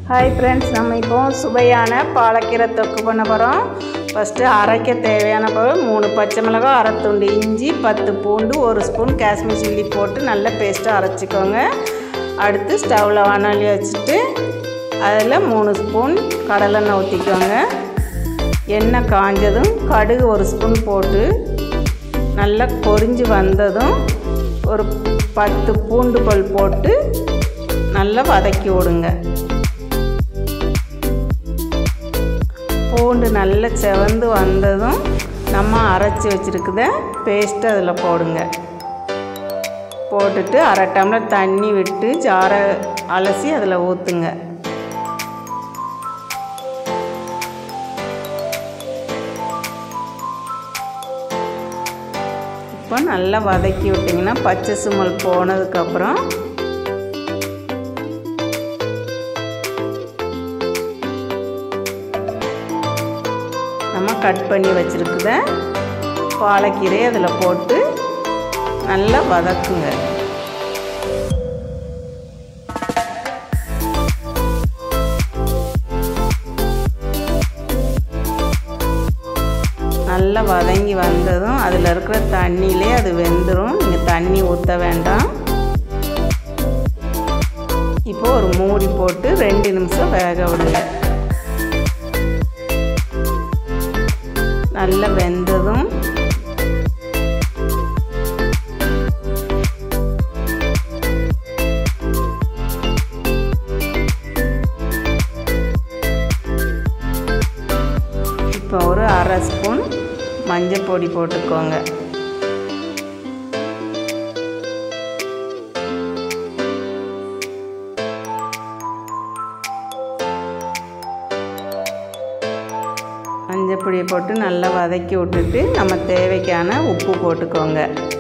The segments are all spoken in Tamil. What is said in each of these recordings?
ஹாய் ஃப்ரெண்ட்ஸ் நம்ம இப்போ சுவையான பாலக்கீரை தொக்கு பண்ண போகிறோம் ஃபஸ்ட்டு அரைக்க தேவையான பொருள் மூணு பச்சை மிளகாய் அரை துண்டு இஞ்சி பத்து பூண்டு ஒரு ஸ்பூன் காஷ்மீர் சில்லி போட்டு நல்ல பேஸ்ட்டாக அரைச்சிக்கோங்க அடுத்து ஸ்டவ்வில் வானொலி வச்சுட்டு அதில் மூணு ஸ்பூன் கடலெண்ணெய் ஊற்றிக்கோங்க எண்ணெய் காஞ்சதும் கடுகு ஒரு ஸ்பூன் போட்டு நல்லா பொரிஞ்சு வந்ததும் ஒரு பத்து பூண்டு பல் போட்டு நல்லா வதக்கி விடுங்க பூண்டு நல்லா செவந்து வந்ததும் நம்ம அரைச்சி வச்சுருக்குத பேஸ்ட்டு அதில் போடுங்க போட்டுட்டு அரை டம்ளர் தண்ணி விட்டு ஜாரை அலசி அதில் ஊற்றுங்க இப்போ நல்லா வதக்கி விட்டிங்கன்னா பச்சை சுமல் போனதுக்கப்புறம் நம்ம கட் பண்ணி வச்சுருக்குத பாலக்கீரையை அதில் போட்டு நல்லா வதக்குங்க நல்லா வதங்கி வந்ததும் அதில் இருக்கிற தண்ணியிலே அது வெந்துடும் நீங்கள் தண்ணி ஊற்ற வேண்டாம் இப்போ ஒரு மூடி போட்டு ரெண்டு நிமிஷம் வேக விடுங்க நல்லா வெந்ததும் இப்போ ஒரு அரை ஸ்பூன் மஞ்சள் பொடி போட்டுக்கோங்க மஞ்சள் பொடியை போட்டு நல்லா வதக்கி விட்டுட்டு நம்ம தேவைக்கான உப்பு போட்டுக்கோங்க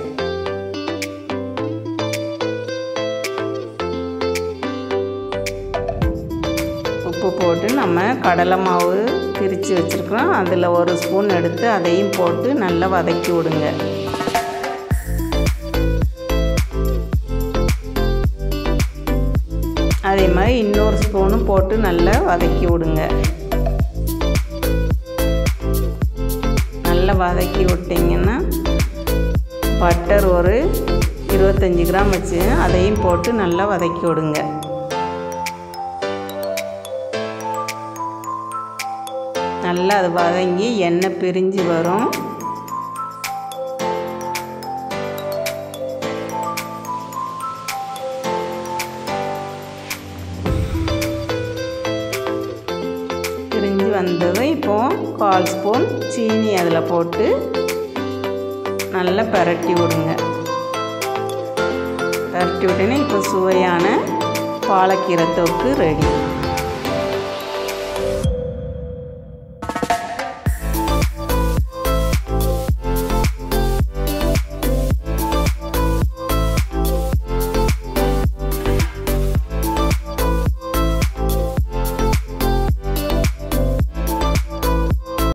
உப்பு போட்டு நம்ம கடலை மாவு பிரித்து வச்சுருக்கிறோம் அதில் ஒரு ஸ்பூன் எடுத்து அதையும் போட்டு நல்லா வதக்கி விடுங்க அதே மாதிரி இன்னொரு ஸ்பூனும் போட்டு நல்லா வதக்கி விடுங்க நல்லா வதக்கி விட்டிங்கன்னா பட்டர் ஒரு இருபத்தஞ்சி கிராம் வச்சு அதையும் போட்டு நல்லா வதக்கி விடுங்க நல்லா அது வதங்கி எண்ணெய் பிரிஞ்சு வரும் பிரிஞ்சு வந்ததும் இப்போது கால் ஸ்பூன் சீனி அதில் போட்டு நல்லா பரட்டி விடுங்க பரட்டி விட்டீங்கன்னா இப்போ சுவையான பாலக்கீரை தொக்கு ரெடி